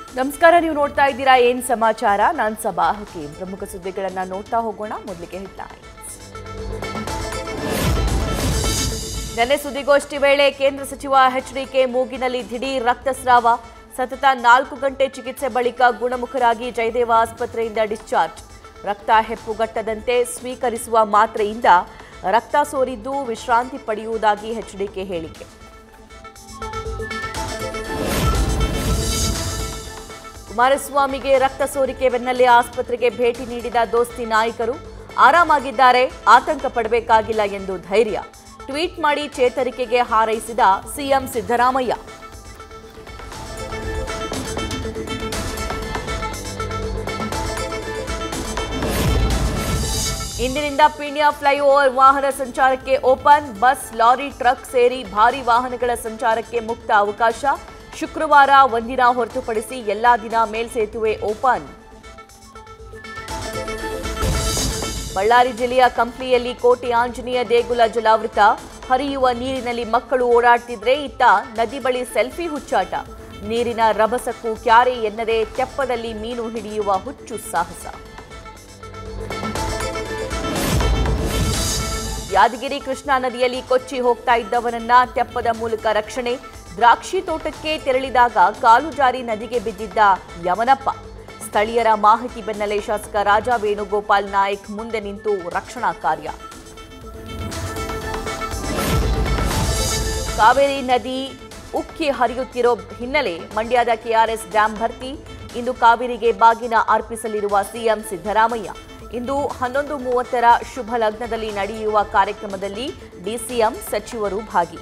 ನಮಸ್ಕಾರ ನೀವು ನೋಡ್ತಾ ಇದ್ದೀರಾ ಏನ್ ಸಮಾಚಾರ ನಾನ್ ಸಬಾ ಹಕೀಂ ಪ್ರಮುಖ ಸುದ್ದಿಗಳನ್ನ ನೋಡ್ತಾ ಹೋಗೋಣ ಮೊದಲಿಗೆ ಹೆಡ್ಲೈನ್ಸ್ ನಿನ್ನೆ ಸುದ್ದಿಗೋಷ್ಠಿ ವೇಳೆ ಕೇಂದ್ರ ಸಚಿವ ಎಚ್ಡಿಕೆ ಮೂಗಿನಲ್ಲಿ ದಿಢೀರ್ ರಕ್ತಸ್ರಾವ ಸತತ ನಾಲ್ಕು ಗಂಟೆ ಚಿಕಿತ್ಸೆ ಬಳಿಕ ಗುಣಮುಖರಾಗಿ ಜಯದೇವ ಆಸ್ಪತ್ರೆಯಿಂದ ಡಿಸ್ಚಾರ್ಜ್ ರಕ್ತ ಹೆಪ್ಪುಗಟ್ಟದಂತೆ ಸ್ವೀಕರಿಸುವ ಮಾತ್ರೆಯಿಂದ ರಕ್ತ ಸೋರಿದ್ದು ವಿಶ್ರಾಂತಿ ಪಡೆಯುವುದಾಗಿ ಎಚ್ಡಿಕೆ ಹೇಳಿಕೆ ಕುಮಾರಸ್ವಾಮಿಗೆ ರಕ್ತ ಸೋರಿಕೆ ಬೆನ್ನಲ್ಲೇ ಆಸ್ಪತ್ರೆಗೆ ಭೇಟಿ ನೀಡಿದ ದೋಸ್ತಿ ನಾಯಕರು ಆರಾಮಾಗಿದ್ದಾರೆ ಆತಂಕ ಪಡಬೇಕಾಗಿಲ್ಲ ಎಂದು ಧೈರ್ಯ ಟ್ವೀಟ್ ಮಾಡಿ ಚೇತರಿಕೆಗೆ ಹಾರೈಸಿದ ಸಿಎಂ ಸಿದ್ದರಾಮಯ್ಯ ಇಂದಿನಿಂದ ಪೀಣ್ಯ ಫ್ಲೈಓವರ್ ವಾಹನ ಸಂಚಾರಕ್ಕೆ ಓಪನ್ ಬಸ್ ಲಾರಿ ಟ್ರಕ್ ಸೇರಿ ಭಾರಿ ವಾಹನಗಳ ಸಂಚಾರಕ್ಕೆ ಮುಕ್ತ ಅವಕಾಶ ಶುಕ್ರವಾರ ಒಂದಿನ ಹೊರತುಪಡಿಸಿ ಎಲ್ಲಾ ದಿನ ಮೇಲ್ಸೇತುವೆ ಓಪನ್ ಬಳ್ಳಾರಿ ಜಿಲ್ಲೆಯ ಕಂಪ್ಲಿಯಲ್ಲಿ ಕೋಟೆ ಆಂಜನೇಯ ದೇಗುಲ ಜಲಾವೃತ ಹರಿಯುವ ನೀರಿನಲ್ಲಿ ಮಕ್ಕಳು ಓಡಾಡ್ತಿದ್ರೆ ಇತ್ತ ನದಿ ಬಳಿ ಸೆಲ್ಫಿ ಹುಚ್ಚಾಟ ನೀರಿನ ರಭಸಕ್ಕೂ ಕ್ಯಾರೆ ಎನ್ನದೆ ತೆಪ್ಪದಲ್ಲಿ ಮೀನು ಹಿಡಿಯುವ ಹುಚ್ಚು ಸಾಹಸ ಯಾದಗಿರಿ ಕೃಷ್ಣಾ ನದಿಯಲ್ಲಿ ಕೊಚ್ಚಿ ಹೋಗ್ತಾ ಇದ್ದವನನ್ನ ತೆಪ್ಪದ ಮೂಲಕ ರಕ್ಷಣೆ ದ್ರಾಕ್ಷಿ ತೋಟಕ್ಕೆ ತೆರಳಿದಾಗ ಕಾಲು ಜಾರಿ ನದಿಗೆ ಬಿದ್ದಿದ್ದ ಯಮನಪ್ಪ ಸ್ಥಳೀಯರ ಮಾಹಿತಿ ಬೆನ್ನಲ್ಲೇ ಶಾಸಕ ರಾಜಾ ವೇಣುಗೋಪಾಲ್ ನಾಯಕ್ ಮುಂದೆ ನಿಂತು ರಕ್ಷಣಾ ಕಾರ್ಯ ಕಾವೇರಿ ನದಿ ಉಕ್ಕಿ ಹರಿಯುತ್ತಿರೋ ಹಿನ್ನೆಲೆ ಮಂಡ್ಯದ ಕೆಆರ್ಎಸ್ ಡ್ಯಾಂ ಭರ್ತಿ ಇಂದು ಕಾವೇರಿಗೆ ಬಾಗಿನ ಅರ್ಪಿಸಲಿರುವ ಸಿಎಂ ಸಿದ್ದರಾಮಯ್ಯ ಇಂದು ಹನ್ನೊಂದು ಮೂವತ್ತರ ಶುಭ ಲಗ್ನದಲ್ಲಿ ನಡೆಯುವ ಕಾರ್ಯಕ್ರಮದಲ್ಲಿ ಡಿಸಿಎಂ ಸಚಿವರು ಭಾಗಿ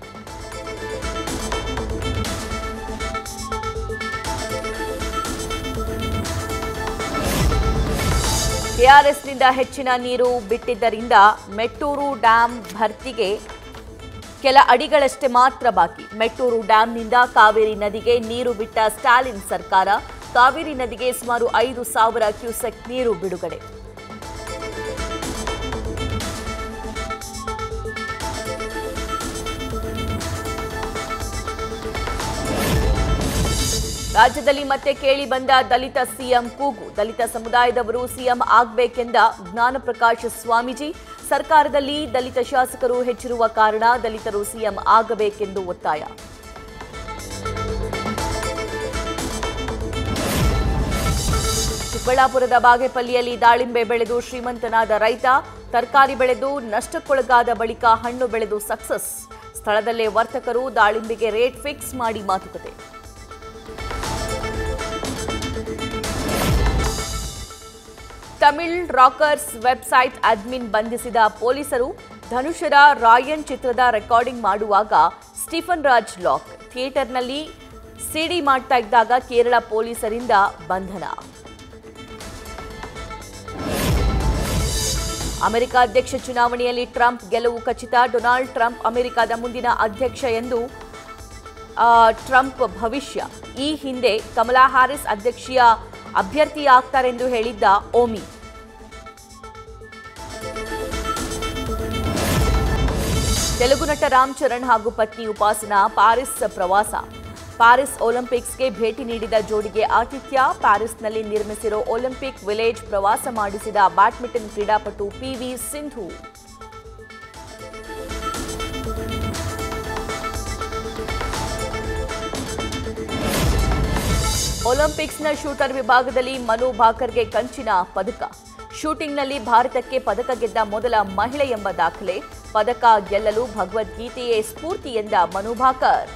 ಕೆಆರ್ಎಸ್ನಿಂದ ಹೆಚ್ಚಿನ ನೀರು ಬಿಟ್ಟಿದ್ದರಿಂದ ಮೆಟ್ಟೂರು ಡ್ಯಾಂ ಭರ್ತಿಗೆ ಕೆಲ ಅಡಿಗಳಷ್ಟೇ ಮಾತ್ರ ಬಾಕಿ ಮೆಟ್ಟೂರು ಡ್ಯಾಂನಿಂದ ಕಾವೇರಿ ನದಿಗೆ ನೀರು ಬಿಟ್ಟ ಸ್ಟಾಲಿನ್ ಸರ್ಕಾರ ಕಾವೇರಿ ನದಿಗೆ ಸುಮಾರು ಐದು ಸಾವಿರ ಕ್ಯೂಸೆಕ್ ನೀರು ಬಿಡುಗಡೆ ರಾಜ್ಯದಲ್ಲಿ ಮತ್ತೆ ಕೇಳಿ ಬಂದ ದಲಿತ ಸಿಎಂ ಕೂಗು ದಲಿತ ಸಮುದಾಯದವರು ಸಿಎಂ ಆಗ್ಬೇಕೆಂದ ಜ್ಞಾನಪ್ರಕಾಶ್ ಸ್ವಾಮೀಜಿ ಸರ್ಕಾರದಲ್ಲಿ ದಲಿತ ಶಾಸಕರು ಹೆಚ್ಚಿರುವ ಕಾರಣ ದಲಿತರು ಸಿಎಂ ಆಗಬೇಕೆಂದು ಒತ್ತಾಯ ಚಿಕ್ಕಬಳ್ಳಾಪುರದ ಬಾಗೇಪಲ್ಲಿಯಲ್ಲಿ ದಾಳಿಂಬೆ ಬೆಳೆದು ಶ್ರೀಮಂತನಾದ ರೈತ ತರಕಾರಿ ಬೆಳೆದು ನಷ್ಟಕ್ಕೊಳಗಾದ ಬಳಿಕ ಹಣ್ಣು ಬೆಳೆದು ಸಕ್ಸಸ್ ಸ್ಥಳದಲ್ಲೇ ವರ್ತಕರು ದಾಳಿಂಬೆಗೆ ರೇಟ್ ಫಿಕ್ಸ್ ಮಾಡಿ ಮಾತುಕತೆ ತಮಿಳ್ ರಾಕರ್ಸ್ ವೆಬ್ಸೈಟ್ ಅಡ್ಮಿನ್ ಬಂಧಿಸಿದ ಪೊಲೀಸರು ಧನುಷರ ರಾಯನ್ ಚಿತ್ರದ ರೆಕಾರ್ಡಿಂಗ್ ಮಾಡುವಾಗ ಸ್ಟೀಫನ್ ರಾಜ್ ಲಾಕ್ ಥಿಯೇಟರ್ನಲ್ಲಿ ಸಿಡಿ ಮಾಡ್ತಾ ಇದ್ದಾಗ ಕೇರಳ ಪೊಲೀಸರಿಂದ ಬಂಧನ ಅಮೆರಿಕ ಅಧ್ಯಕ್ಷ ಚುನಾವಣೆಯಲ್ಲಿ ಟ್ರಂಪ್ ಗೆಲುವು ಖಚಿತ ಡೊನಾಲ್ಡ್ ಟ್ರಂಪ್ ಅಮೆರಿಕದ ಮುಂದಿನ ಅಧ್ಯಕ್ಷ ಎಂದು ಆ, ಟ್ರಂಪ್ ಭವಿಷ್ಯ ಈ ಹಿಂದೆ ಕಮಲಾ ಹ್ಯಾರಿಸ್ ಅಧ್ಯಕ್ಷೀಯ ಅಭ್ಯರ್ಥಿ ಆಗ್ತಾರೆಂದು ಹೇಳಿದ್ದ ಓಮಿ ತೆಲುಗು ನಟ ರಾಮ್ ಚರಣ್ ಹಾಗೂ ಪತ್ನಿ ಉಪಾಸನಾ ಪ್ಯಾರಿಸ್ ಪ್ರವಾಸ ಪ್ಯಾರಿಸ್ ಒಲಿಂಪಿಕ್ಸ್ಗೆ ಭೇಟಿ ನೀಡಿದ ಜೋಡಿಗೆ ಆತಿಥ್ಯ ಪ್ಯಾರಿಸ್ನಲ್ಲಿ ನಿರ್ಮಿಸಿರೋ ಒಲಿಂಪಿಕ್ ವಿಲೇಜ್ ಪ್ರವಾಸ ಮಾಡಿಸಿದ ಬ್ಯಾಡ್ಮಿಂಟನ್ ಕ್ರೀಡಾಪಟು ಪಿವಿ ಸಿಂಧು ಒಲಿಂಪಿಕ್ಸ್ನ ಶೂಟರ್ ವಿಭಾಗದಲ್ಲಿ ಮನು ಭಾಕರ್ಗೆ ಕಂಚಿನ ಪದಕ ಶೂಟಿಂಗ್ನಲ್ಲಿ ಭಾರತಕ್ಕೆ ಪದಕ ಗೆದ್ದ ಮೊದಲ ಮಹಿಳೆ ಎಂಬ ದಾಖಲೆ ಪದಕ ಗೆಲ್ಲಲು ಭಗವದ್ಗೀತೆಯೇ ಸ್ಫೂರ್ತಿ ಎಂದ ಮನು ಭಾಕರ್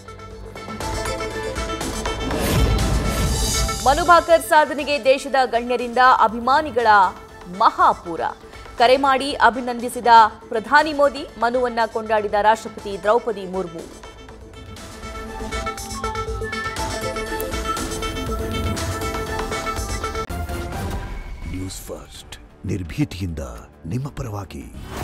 ಮನು ಭಾಕರ್ ಸಾಧನೆಗೆ ದೇಶದ ಗಣ್ಯರಿಂದ ಅಭಿಮಾನಿಗಳ ಮಹಾಪೂರ ಕರೆ ಮಾಡಿ ಅಭಿನಂದಿಸಿದ ಪ್ರಧಾನಿ ಮೋದಿ ಮನುವನ್ನ ಕೊಂಡಾಡಿದ ರಾಷ್ಟ್ರಪತಿ ದ್ರೌಪದಿ ಮುರ್ಮು ನ್ಯೂಸ್ ಫಸ್ಟ್ ನಿರ್ಭೀತಿಯಿಂದ ನಿಮ್ಮ ಪರವಾಗಿ